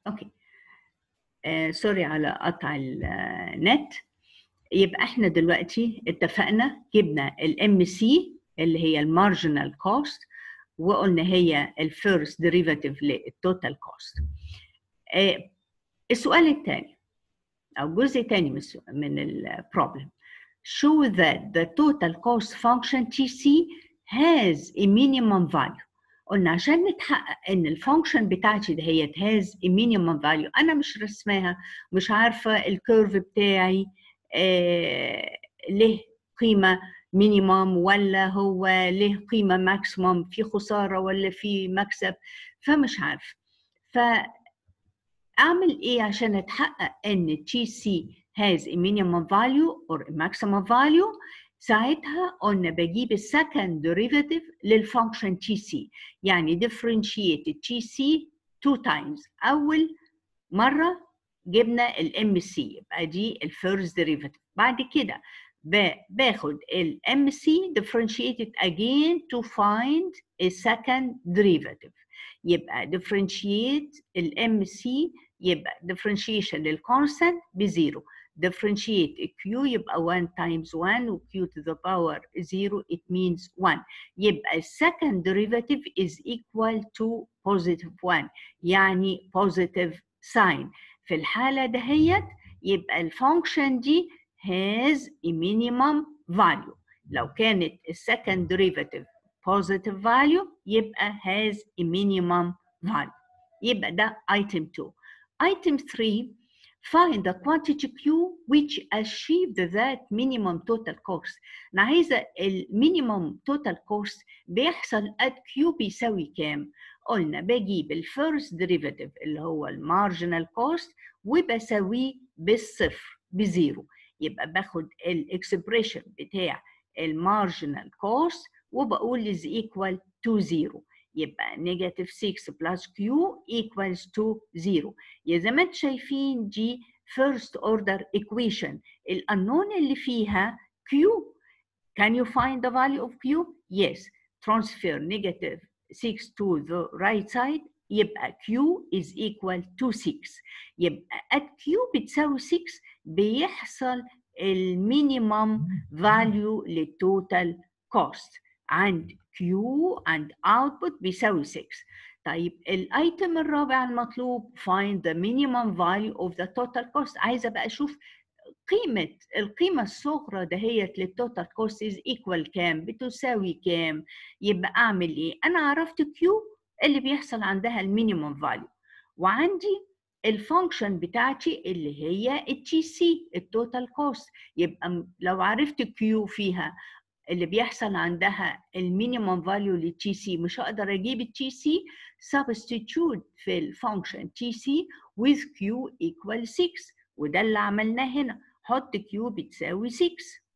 اوكي آه سوري على قطع النت يبقى احنا دلوقتي اتفقنا جبنا الام سي اللي هي المارجنال كوست وقلنا هي الفيرست ديريفاتيف للتوتال كوست السؤال الثاني او جزء ثاني من من البروبلم show that the total cost function TC has a minimum value قلنا عشان نتحقق ان الفانكشن بتاعتي ده هي has a minimum value انا مش رسماها مش عارفه الكيرف بتاعي آه له قيمه مينيمم ولا هو له قيمه ماكسيمم في خساره ولا في مكسب فمش عارف فاعمل ايه عشان اتحقق ان تي سي has a minimum value or a maximum value ساعتها قلنا بجيب السكند ديريفاتيف للفانكشن تي سي يعني differentiate تي سي two times اول مره جبنا الام سي يبقى دي الفيرست ديريفاتيف بعد كده باخد الام سي differentiated again to find a second derivative يبقى differentiate الام سي يبقى differentiation للكونستانت بزيرو differentiate q يبقى 1 times 1 و q to the power 0 it means 1 يبقى second derivative is equal to positive 1 يعني positive sign في الحالة دهيت يبقى الفانكشن دي has a minimum value لو كانت second derivative positive value يبقى has a minimum value يبقى ده item 2 item 3 find the quantity Q which achieved that minimum total cost أنا عايزة المينيمم total cost بيحصل at Q بيساوي كام؟ قلنا بجيب الفيرست ديريفاتيف اللي هو المارجنال كوست وبساويه بالصفر بزيرو يبقى باخد الاكسبريشن بتاع المارجنال كوست وبقول is equal to zero يبقى نيجاتيف 6 بلس كيو equals to 0 يا زي ما انتم شايفين دي first order equation الأنون اللي فيها Q can you find the value of Q yes transfer negative 6 to the right side يبقى Q is equal to 6 يبقى at Q بتساوي 6 بيحصل المينيمم value للتوتال cost عند Q and output بيساوي 6 طيب الايتم الرابع المطلوب find the minimum value of the total cost عايزه بقى اشوف قيمة القيمة الصغرى دهيت للتوتال كوست از ايكوال كام بتساوي كام يبقى اعمل ايه انا عرفت كيو اللي بيحصل عندها المينيمم فاليو وعندي الفانكشن بتاعتي اللي هي التي سي التوتال كوست يبقى لو عرفت كيو فيها اللي بيحصل عندها المينيمم فاليو للتي سي مش هقدر اجيب التي سي substitute في الفانكشن تي سي with q equal 6 وده اللي عملناه هنا حط q بتساوي 6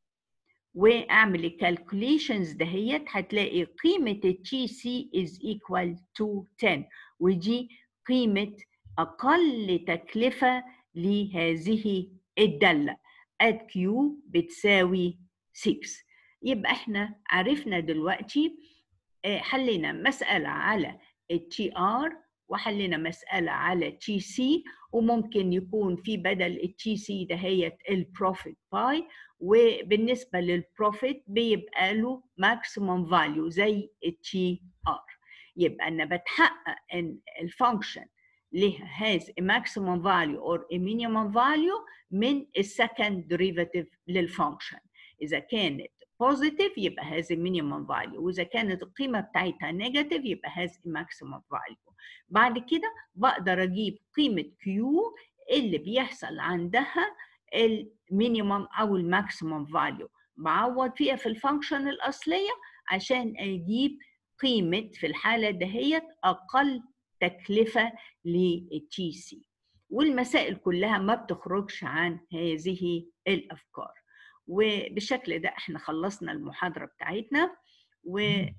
واعمل الكالكوليشنز دهيت هتلاقي قيمة التي سي is equal to 10 ودي قيمة أقل تكلفة لهذه الدالة at q بتساوي 6 يبقى احنا عرفنا دلوقتي حلينا مسألة على التي ار وحلينا مسألة على تي سي وممكن يكون في بدل التي سي دهيت البروفيت باي وبالنسبة للبروفيت بيبقى له ماكسيموم فاليو زي التي ار يبقى أنا بتحقق إن الفانكشن لها has a maximum value or a minimum value من السكند ديريفاتيف للفانكشن إذا كانت positive يبقى has a minimum value وإذا كانت القيمة بتاعتها negative يبقى has a maximum value بعد كده بقدر أجيب قيمة Q اللي بيحصل عندها المينيمم أو الماكسيمم فاليو بعوض فيها في الفانكشن الأصلية عشان أجيب قيمة في الحالة دهيت أقل تكلفة للتي سي والمسائل كلها ما بتخرجش عن هذه الأفكار وبالشكل ده احنا خلصنا المحاضرة بتاعتنا وإلى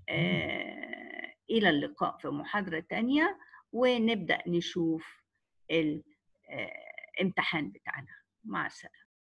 اللقاء في محاضرة تانية ونبدأ نشوف الامتحان بتاعنا مع السلامة